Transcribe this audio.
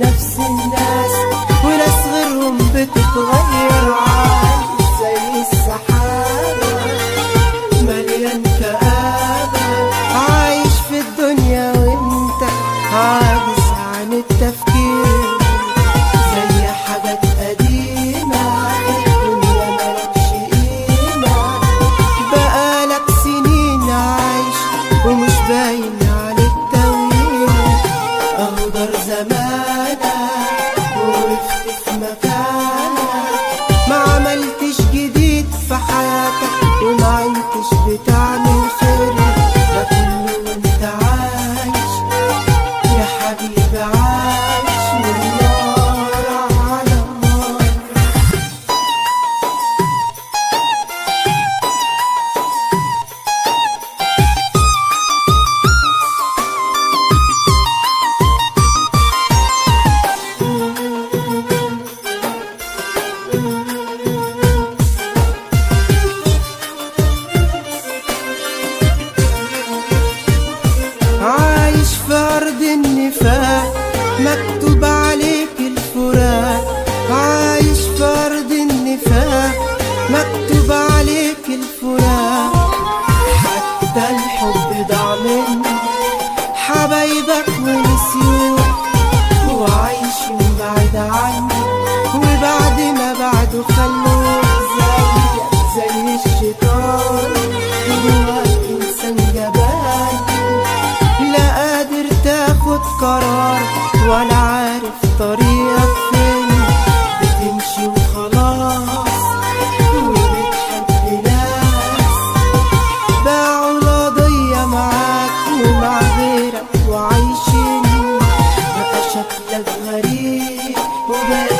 نفس الناس وناس غيرهم بتتغير عايش زي السحابة مليان كآبة عايش في الدنيا وانت عاجز عن التفكير زي حاجات قديمة الدنيا ملكش قيمة بقالك سنين عايش ومش باين عليك تويل اهو دار زمانك ووقفت في مكانك ما عملتش جديد في حياتك وما عدتش بتعمل خير ده كله وانت عايش يا حبيبي عايش من نار على نار عايش في أرض النفاق مكتوب عليك الفراق عايش في أرض النفاق مكتوب عليك الفراق حتى الحب ضاع منك حبايبك ونسيوك وعايشين بعيد عنك وبعد ما بعده خلوك زيك زي الشيطان جواك إنسان جبان لا قادر تاخد قرار ولا عارف طريقك فين بتمشي وخلاص وبتحب ناس باعوا القضية معاك ومع غيرك وعايشين بقى شكلك غريب وبقى